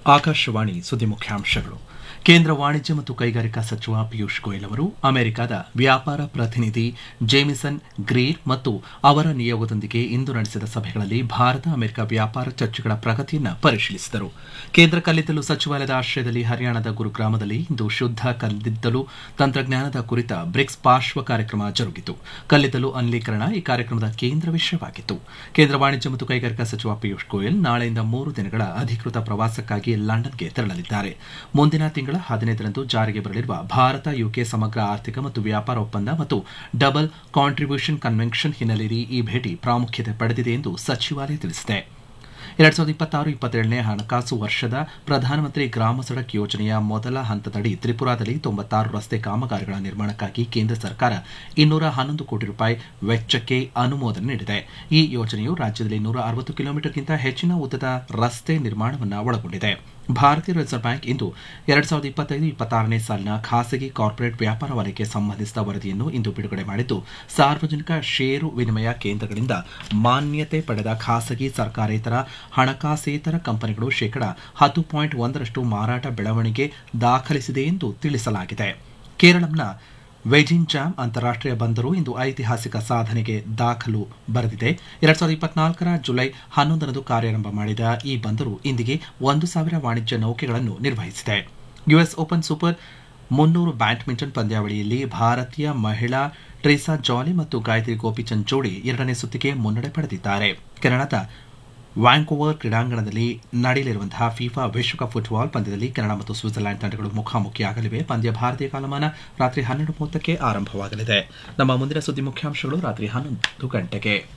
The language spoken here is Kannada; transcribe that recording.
ಆಕಾಶವಾಣಿ ಸುದ್ದಿ ಮುಖ್ಯಾಂಶಗಳು ಕೇಂದ್ರ ವಾಣಿಜ್ಯ ಮತ್ತು ಕೈಗಾರಿಕಾ ಸಚಿವ ಪಿಯೂಷ್ ಗೋಯಲ್ ಅವರು ಅಮೆರಿಕದ ವ್ಯಾಪಾರ ಪ್ರತಿನಿಧಿ ಜೇಮಿಸನ್ ಗ್ರೀರ್ ಮತ್ತು ಅವರ ನಿಯೋಗದೊಂದಿಗೆ ಇಂದು ನಡೆಸಿದ ಸಭೆಗಳಲ್ಲಿ ಭಾರತ ಅಮೆರಿಕ ವ್ಯಾಪಾರ ಚರ್ಚೆಗಳ ಪ್ರಗತಿಯನ್ನು ಪರಿಶೀಲಿಸಿದರು ಕೇಂದ್ರ ಕಲ್ಲಿದ್ದಲು ಸಚಿವಾಲಯದ ಆಶ್ರಯದಲ್ಲಿ ಹರಿಯಾಣದ ಗುರುಗ್ರಾಮದಲ್ಲಿ ಇಂದು ಶುದ್ಧ ಕಲ್ಲಿದ್ದಲು ತಂತ್ರಜ್ಞಾನದ ಕುರಿತ ಬ್ರಿಕ್ಸ್ ಪಾರ್ಶ್ವ ಕಾರ್ಯಕ್ರಮ ಜರುಗಿತು ಕಲ್ಲಿದ್ದಲು ಅನಿಲೀಕರಣ ಈ ಕಾರ್ಯಕ್ರಮದ ಕೇಂದ್ರ ವಿಷಯವಾಗಿತ್ತು ಕೇಂದ್ರ ವಾಣಿಜ್ಯ ಮತ್ತು ಕೈಗಾರಿಕಾ ಸಚಿವ ಪಿಯೂಷ್ ಗೋಯಲ್ ನಾಳೆಯಿಂದ ಮೂರು ದಿನಗಳ ಅಧಿಕೃತ ಪ್ರವಾಸಕ್ಕಾಗಿ ಲಂಡನ್ಗೆ ತೆರಳಲಿದ್ದಾರೆ ಮುಂದಿನ ತಿಂಗಳ ಹದಿನೈದರಂದು ಜಾರಿಗೆ ಬರಲಿರುವ ಭಾರತ ಯುಕೆ ಸಮಗ್ರ ಆರ್ಥಿಕ ಮತ್ತು ವ್ಯಾಪಾರ ಒಪ್ಪಂದ ಮತ್ತು ಡಬಲ್ ಕಾಂಟ್ರಿಬ್ಯೂಷನ್ ಕನ್ವೆನ್ಷನ್ ಹಿನ್ನೆಲೆಯಲ್ಲಿ ಈ ಭೇಟಿ ಪ್ರಾಮುಖ್ಯತೆ ಪಡೆದಿದೆ ಎಂದು ಸಚಿವಾಲಯ ತಿಳಿಸಿದೆ ಎರಡ್ ಸಾವಿರದ ಇಪ್ಪತ್ತಾರು ಇಪ್ಪತ್ತೇಳನೇ ಹಣಕಾಸು ವರ್ಷದ ಪ್ರಧಾನಮಂತ್ರಿ ಗ್ರಾಮ ಸಡಕ್ ಯೋಜನೆಯ ಮೊದಲ ಹಂತದಡಿ ತ್ರಿಪುರಾದಲ್ಲಿ ತೊಂಬತ್ತಾರು ರಸ್ತೆ ಕಾಮಗಾರಿಗಳ ನಿರ್ಮಾಣಕ್ಕಾಗಿ ಕೇಂದ್ರ ಸರ್ಕಾರ ಇನ್ನೂರ ಹನ್ನೊಂದು ಕೋಟಿ ರೂಪಾಯಿ ವೆಚ್ಚಕ್ಕೆ ಅನುಮೋದನೆ ನೀಡಿದೆ ಈ ಯೋಜನೆಯು ರಾಜ್ಯದಲ್ಲಿ ನೂರ ಅರವತ್ತು ಕಿಲೋಮೀಟರ್ಗಿಂತ ಹೆಚ್ಚಿನ ಉದ್ದದ ರಸ್ತೆ ನಿರ್ಮಾಣವನ್ನು ಒಳಗೊಂಡಿದೆ ಭಾರತೀಯ ರಿಸರ್ವ್ ಬ್ಯಾಂಕ್ ಇಂದು ಎರಡ್ ಸಾವಿರದ ಇಪ್ಪತ್ತೈದು ಇಪ್ಪತ್ತಾರನೇ ಸಾಲಿನ ಖಾಸಗಿ ಕಾರ್ಪೊರೇಟ್ ವ್ಯಾಪಾರ ವಲಯಕ್ಕೆ ಸಂಬಂಧಿಸಿದ ವರದಿಯನ್ನು ಇಂದು ಬಿಡುಗಡೆ ಮಾಡಿದ್ದು ಸಾರ್ವಜನಿಕ ಷೇರು ವಿನಿಮಯ ಕೇಂದ್ರಗಳಿಂದ ಮಾನ್ಯತೆ ಪಡೆದ ಖಾಸಗಿ ಸರ್ಕಾರೇತರ ಹಣಕಾಸೇತರ ಕಂಪನಿಗಳು ಶೇಕಡಾ ಹತ್ತು ಪಾಯಿಂಟ್ ಒಂದರಷ್ಟು ಮಾರಾಟ ಬೆಳವಣಿಗೆ ದಾಖಲಿಸಿದೆ ಎಂದು ತಿಳಿಸಲಾಗಿದೆ ಕೇರಳಂನ ವೆಜಿಂಜಾಮ್ ಅಂತಾರಾಷ್ಟೀಯ ಬಂದರು ಇಂದು ಐತಿಹಾಸಿಕ ಸಾಧನೆಗೆ ದಾಖಲು ಬರೆದಿದೆ ಎರಡ್ ಸಾವಿರದ ಇಪ್ಪತ್ನಾಲ್ಕರ ಜುಲೈ ಹನ್ನೊಂದರಂದು ಕಾರ್ಯಾರಂಭ ಮಾಡಿದ ಈ ಬಂದರು ಇಂದಿಗೆ ಒಂದು ಸಾವಿರ ವಾಣಿಜ್ಯ ನೌಕೆಗಳನ್ನು ನಿರ್ವಹಿಸಿದೆ ಯುಎಸ್ ಓಪನ್ ಸೂಪರ್ ಮುನ್ನೂರು ಬ್ಯಾಡ್ಮಿಂಟನ್ ಪಂದ್ಯಾವಳಿಯಲ್ಲಿ ಭಾರತೀಯ ಮಹಿಳಾ ಟ್ರೇಸಾ ಜಾಲಿ ಮತ್ತು ಗಾಯತ್ರಿ ಗೋಪಿಚಂದ್ ಜೋಡಿ ಎರಡನೇ ಸುತ್ತಿಗೆ ಮುನ್ನಡೆ ಪಡೆದಿದ್ದಾರೆ ಕೆನಡಾದ ವ್ಯಾಂಕೋವರ್ ಕ್ರೀಡಾಂಗಣದಲ್ಲಿ ನಡೆಯಲಿರುವಂತಹ ಫಿಫಾ ವಿಶ್ವಕಪ್ ಫುಟ್ಬಾಲ್ ಪಂದ್ಯದಲ್ಲಿ ಕೆನಡಾ ಮತ್ತು ಸ್ವಿಟ್ಜರ್ಲೆಂಡ್ ತಂಡಗಳು ಮುಖಾಮುಖಿಯಾಗಲಿವೆ ಪಂದ್ಯ ಭಾರತೀಯ ಕಾಲಮಾನ ರಾತ್ರಿ ಹನ್ನೆರಡು ಮೂವತ್ತಕ್ಕೆ ಆರಂಭವಾಗಲಿದೆ ನಮ್ಮ ಮುಂದಿನ ಸುದ್ದಿ ಮುಖ್ಯಾಂಶಗಳು ರಾತ್ರಿ ಹನ್ನೊಂದು ಗಂಟೆಗೆ